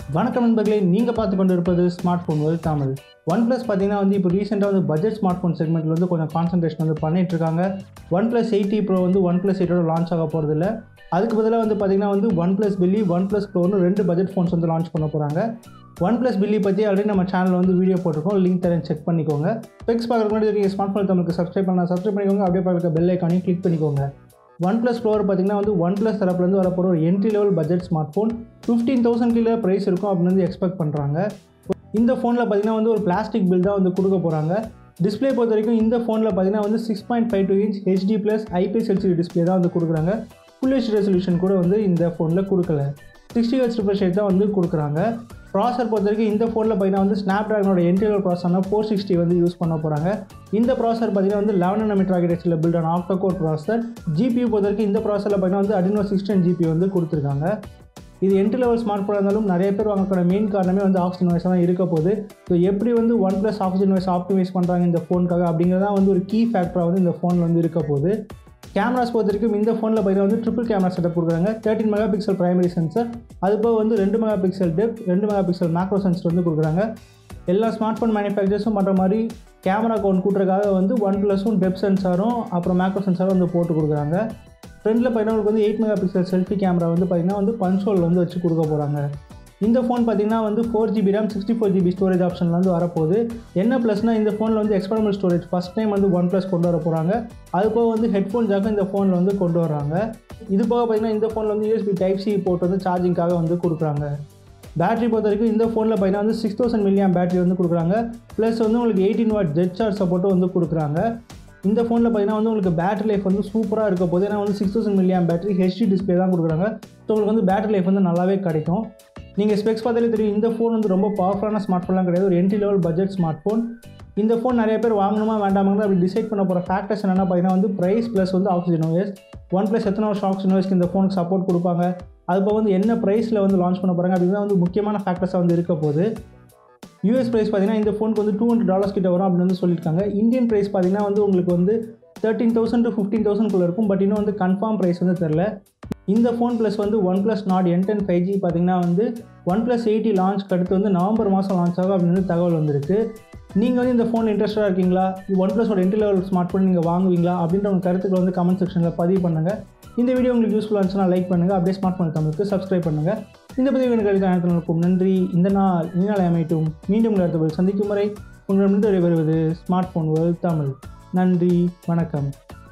வணக்கம் நண்பர்களே நீங்கள் பார்த்து கொண்டு இருப்பது smart phone world Tamil one plus பார்த்தீங்கன்னா வந்து இப்போ ரீசெண்டாக வந்து பட்ஜெட் ஸ்மார்ட் ஃபோன் செக்மெண்ட்டில் வந்து கொஞ்சம் கான்சன்ட்ரேஷன் வந்து பண்ணிட்டு இருக்காங்க ஒன் ப்ளஸ் எயிட்டி ப்ரோ வந்து ஒன் ப்ளஸ் எயிட்டோட லான்ச் ஆக போகிறதில்ல அதுக்கு பதிலாக வந்து பார்த்தீங்கன்னா வந்து one plus Billie one plus ப்ரோன்னு ரெண்டு பட்ஜெட் ஃபோன்ஸ் வந்து லான்ச் பண்ண போகிறாங்க ஒன் ப்ளஸ் பில்லி பற்றி ஆல்ரெடி நம்ம சேனலில் வந்து வீடியோ போட்டிருக்கோம் லிங்க் தரேன் செக் பண்ணிக்கோங்க ஸ்பெக்ஸ் பார்க்குறதுக்கு முன்னாடி நீங்கள் ஸ்மார்ட் ஃபோன் தமிழுக்கு சப்ஸ்கிரைப் பண்ணலாம் சப்ஸ்கிரைப் பண்ணிக்கோங்க அப்படியே பார்க்குற பெல் ஐக்கானையும் கிளிக் பண்ணிக்கோங்க ஒன் ப்ளஸ் ஃப்ளோர் பார்த்தீங்கன்னா வந்து ஒன் ப்ளஸ் தரப்புலேருந்து வரப்போகிற ஒரு entry level budget smart phone fifteen thousand கீழே ப்ரைஸ் இருக்கும் அப்படின்னு வந்து எக்ஸ்பெக்ட் பண்ணுறாங்க இந்த ஃபோனில் பார்த்தீங்கன்னா வந்து ஒரு பிளாஸ்டிக் பில் தான் வந்து கொடுக்க போகிறாங்க டிஸ்ப்ளே பொறுத்த வரைக்கும் இந்த ஃபோனில் பார்த்தீங்கன்னா வந்து six point five two inch HD plus IPS LCD display தான் வந்து கொடுக்குறாங்க ஃபுல் ஹெச் ரெசல்யூஷன் கூட வந்து இந்த ஃபோனில் கொடுக்கல சிக்ஸ்டி ஹெச் ரிஃப்ரெஷ் ரேட் தான் வந்து கொடுக்குறாங்க ப்ராசர் பொறுத்த வரைக்கும் இந்த ஃபோனில் பார்த்தீங்கன்னா வந்து ஸ்னாப் ட்ராகனோட என்ட்ரியல் ப்ராசர்னா ஃபோர் சிக்ஸ்டி வந்து யூஸ் பண்ண போகிறாங்க இந்த ப்ராசர் பார்த்தீங்கன்னா வந்து லெவன் என்எம் ஆர்கிடெக்சரில் பில்ட் ஆன ஆக்டோ கோர் ப்ராசர் ஜிபியூ பொறுத்த வரைக்கும் இந்த ப்ராசரில் பார்த்தீங்கன்னா வந்து அடினோ சிக்ஸ்டீன் ஜிபி வந்து கொடுத்துருக்காங்க இது என்ட்ரி லெவல் ஸ்மார்ட் ஃபோனாக இருந்தாலும் நிறைய பேர் வாங்கக்கூட மெயின் காரணமே வந்து ஆக்சிஜன் வாய்ஸ் தான் இருக்க போகுது ஸோ எப்படி வந்து one plus oxygen OS optimise பண்ணுறாங்க இந்த ஃபோனுக்காக அப்படிங்கிறதா வந்து ஒரு கீ ஃபேக்டராக வந்து இந்த ஃபோனில் வந்து இருக்க போகுது கேமராஸ் பொறுத்த வரைக்கும் இந்த ஃபோனில் பார்த்தீங்கன்னா வந்து ட்ரிபிள் கேமரா செட்டப் கொடுக்குறாங்க thirteen mega pixel primary sensor அது போக வந்து ரெண்டு மெகா பிக்சல் டெப் ரெண்டு மெகா பிக்சல் மேக்ரோ சென்சர் வந்து கொடுக்குறாங்க எல்லா ஸ்மார்ட் ஃபோன் மேனுஃபேக்சர்ஸும் பண்ணுற மாதிரி கேமரா கவுண்ட் கூட்டுறதுக்காக வந்து ஒன் ப்ளஸும் டெப் சென்சாரும் அப்புறம் மேக்ரோ சென்சாரும் வந்து போட்டு கொடுக்குறாங்க ஃப்ரண்டில் பார்த்தீங்கன்னா உங்களுக்கு வந்து eight mega pixel selfie camera வந்து பார்த்தீங்கன்னா வந்து பன்சோல் வந்து வச்சு கொடுக்க போகிறாங்க இந்த ஃபோன் பார்த்தீங்கன்னா வந்து four GB RAM sixty four GB storage ஆப்ஷனில் வந்து வரப்போகுது என்ன ப்ளஸ்னால் இந்த ஃபோனில் வந்து எக்ஸ்பெரிமெண்ட் ஸ்டோரேஜ் ஃபஸ்ட் டைம் வந்து ஒன் ப்ளஸ் கொண்டு வர போகிறாங்க அது போக வந்து ஹெட்ஃபோன் ஜாக்கும் இந்த ஃபோனில் வந்து கொண்டு வராங்க இது போக பார்த்தீங்கன்னா இந்த ஃபோனில் வந்து யூஎஸ்பி டைப் சி போட்டு வந்து சார்ஜிங்காக வந்து கொடுக்குறாங்க பேட்டரி பொறுத்த வரைக்கும் இந்த ஃபோனில் பார்த்தீங்கன்னா வந்து சிக்ஸ் தௌசண்ட் மில்லியம் பேட்டரி வந்து கொடுக்குறாங்க ப்ளஸ் வந்து உங்களுக்கு எயிட்டின் வாட் ஜெட் சார்ஜ் சப்போர்ட்டும் வந்து கொடுக்குறாங்க இந்த ஃபோனில் பார்த்தீங்கன்னா வந்து உங்களுக்கு பேட்டரி லைஃப் வந்து சூப்பராக இருக்க போது ஏன்னா வந்து six thousand milliamp battery HD display தான் கொடுக்குறாங்க ஸோ உங்களுக்கு வந்து பேட்டரி லைஃப் வந்து நல்லாவே கிடைக்கும் நீங்கள் ஸ்பெக்ஸ் பார்த்தாலே தெரியும் இந்த ஃபோன் வந்து ரொம்ப பவர்ஃபுல்லான ஸ்மார்ட் ஃபோன்லாம் கிடையாது ஒரு entry level budget smart phone இந்த ஃபோன் நிறைய பேர் வாங்கணுமா வேண்டாமாங்க அப்படி டிசைட் பண்ண போகிற ஃபேக்டர்ஸ் என்னென்னா பார்த்தீங்கன்னா வந்து ப்ரைஸ் ப்ளஸ் வந்து ஆக்சிஜன் ஓஎஸ் ஒன் ப்ளஸ் எத்தனை வருஷம் ஆக்சிஜன் ஓஎஸ்க்கு இந்த ஃபோனுக்கு சப்போர்ட் கொடுப்பாங்க அது போக வந்து என்ன ப்ரைஸில் வந்து லான்ச் பண்ண போகிறாங்க அப்படின்னா வந்து முக்கியமான ஃபேக்டர்ஸாக வந்து இருக்க போகுது யூஎஸ் ப்ரைஸ் பார்த்தீங்கன்னா இந்த ஃபோனுக்கு வந்து டூ ஹண்ட்ரட் டாலர்ஸ் கிட்ட வரும் அப்படின்னு வந்து சொல்லியிருக்காங்க இந்தியன் ப்ரைஸ் பார்த்தீங்கன்னா வந்து உங்களுக்கு வந்து தேர்ட்டீன் தௌசண்ட் டு ஃபிஃப்டீன் தௌசண்ட்குள்ளே இருக்கும் பட் இன்னும் வந்து கன்ஃபார்ம் ப்ரைஸ் வந்து தெரில இந்த ஃபோன் ப்ளஸ் வந்து one plus Nord N ten five G பார்த்தீங்கன்னா வந்து ஒன் ப்ளஸ் எயிட்டி லான்ச் அடுத்து வந்து நவம்பர் மாதம் லான்ச் ஆகும் அப்படின்னு வந்து தகவல் வந்திருக்கு நீங்கள் வந்து இந்த ஃபோன் இன்ட்ரெஸ்ட்டாக இருக்கீங்களா ஒன் ப்ளஸோட என்ட்ரி லெவல் ஸ்மார்ட் ஃபோன் நீங்கள் வாங்குவீங்களா அப்படின்ற உங்கள் கருத்துக்களை வந்து கமெண்ட் செக்ஷனில் பதிவு பண்ணுங்கள் இந்த வீடியோ உங்களுக்கு யூஸ்ஃபுல்லாக இருந்துச்சுன்னா லைக் பண்ணுங்கள் அப்படியே ஸ்மார்ட் ஃபோன் தமிழுக்கு சப்ஸ்கிரைப் பண்ணுங்கள் இந்த பதிவு எனக்கு அளித்த அனைத்து நன்றி இந்த நாள் இந்நாளை அமையட்டும் மீண்டும் அடுத்த சந்திக்கும் வரை உங்களிடமிருந்து விடைபெறுவது ஸ்மார்ட் ஃபோன் வேர்ல்ட் தமிழ் நன்றி வணக்கம்